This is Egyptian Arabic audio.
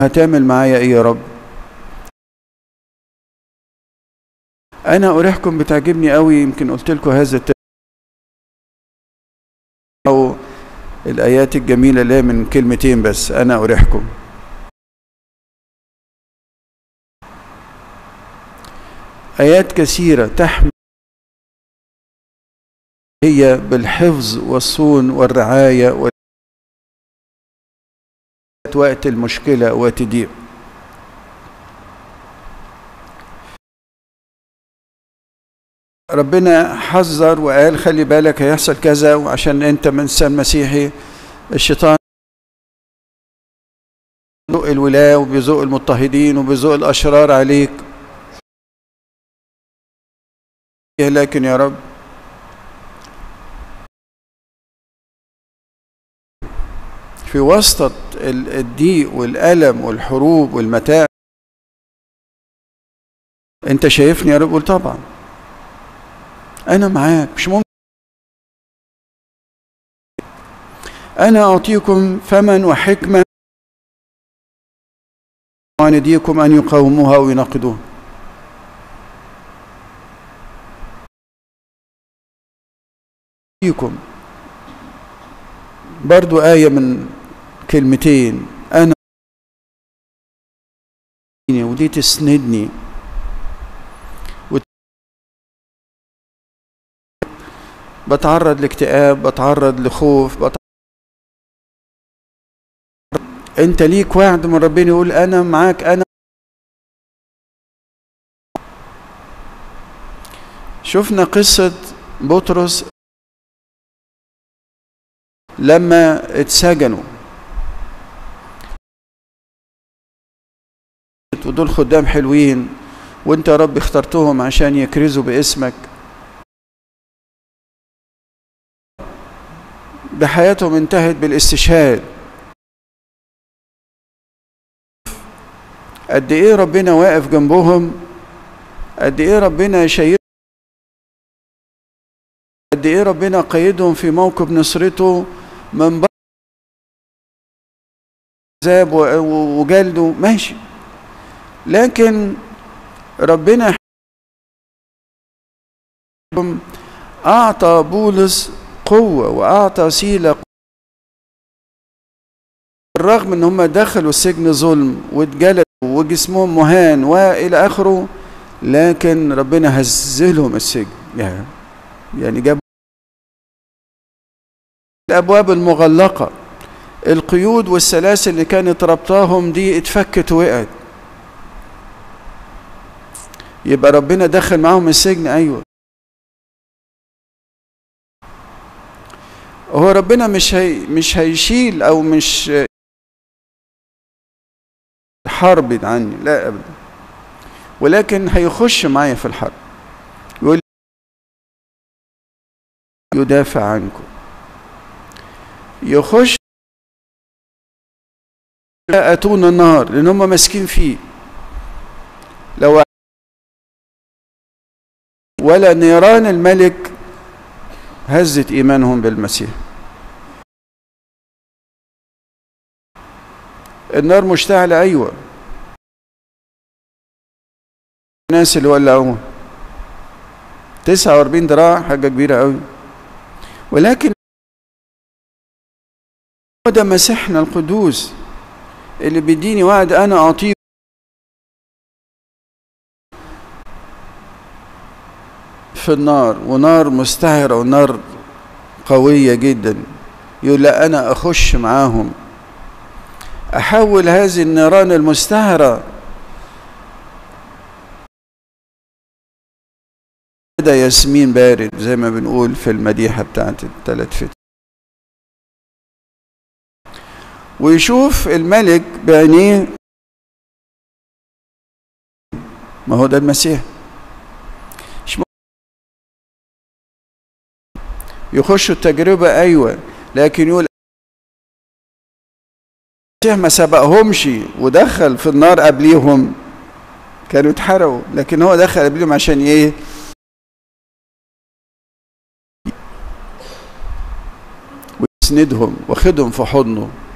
هتعمل معايا ايه يا رب انا اريحكم بتعجبني قوي يمكن قلت لكم هذا الت... او الايات الجميله اللي هي من كلمتين بس انا اريحكم ايات كثيره تحمل هي بالحفظ والصون والرعايه وال... وقت المشكله وقت ضيق ربنا حذر وقال خلي بالك هيحصل كذا وعشان انت من انسان مسيحي الشيطان بيزق الولاة وبيزق المضطهدين وبيزق الأشرار عليك لكن يا رب في وسط الضيق والألم والحروب والمتاع انت شايفني يا رب قول طبعا انا معاك مش ممكن انا اعطيكم فما وحكمه ونديكم ان يقاوموها ويناقضوها فيكم برضو آية من كلمتين أنا ودي تسندني بتعرض لاكتئاب بتعرض لخوف بتعرض انت ليك وعد من ربنا يقول انا معاك انا شفنا قصة بطرس لما اتسجنوا ودول خدام حلوين وانت يا رب اخترتهم عشان يكرزوا باسمك ده حياتهم انتهت بالاستشهاد قد ايه ربنا واقف جنبهم قد ايه ربنا شايل قد ايه ربنا قيدهم في موكب نصرته من عذاب وجلده ماشي لكن ربنا اعطى بولس قوه واعطى سيله بالرغم ان هم دخلوا السجن ظلم واتجلدوا وجسمهم مهان والى اخره لكن ربنا هزلهم السجن يعني يعني جاب الابواب المغلقه القيود والسلاسل اللي كانت ربطاهم دي اتفكت وقعت يبقى ربنا دخل معاهم السجن ايوه هو ربنا مش هي مش هيشيل او مش حرب عني لا ابدا ولكن هيخش معايا في الحرب يقول يدافع عنكم يخش اتون النار لان هم ماسكين فيه لو ولا نيران الملك هزت ايمانهم بالمسيح النار مشتعلة أيوة الناس اللي ولعوها 49 ذراع حاجة كبيرة قوي ولكن هو ده مسيحنا القدوس اللي بيديني وعد أنا أعطيه في النار ونار مستعرة ونار قوية جدا يقول لا أنا أخش معاهم أحول هذه النيران المستعرة ده ياسمين بارد زي ما بنقول في المديحة بتاعت الثلاث فتن ويشوف الملك بعينيه ما هو ده المسيح يخشوا التجربة أيوة لكن يقول المسيح ما سبقهمش ودخل في النار قبليهم كانوا اتحرقوا لكن هو دخل قبليهم عشان ايه ويسندهم واخدهم في حضنه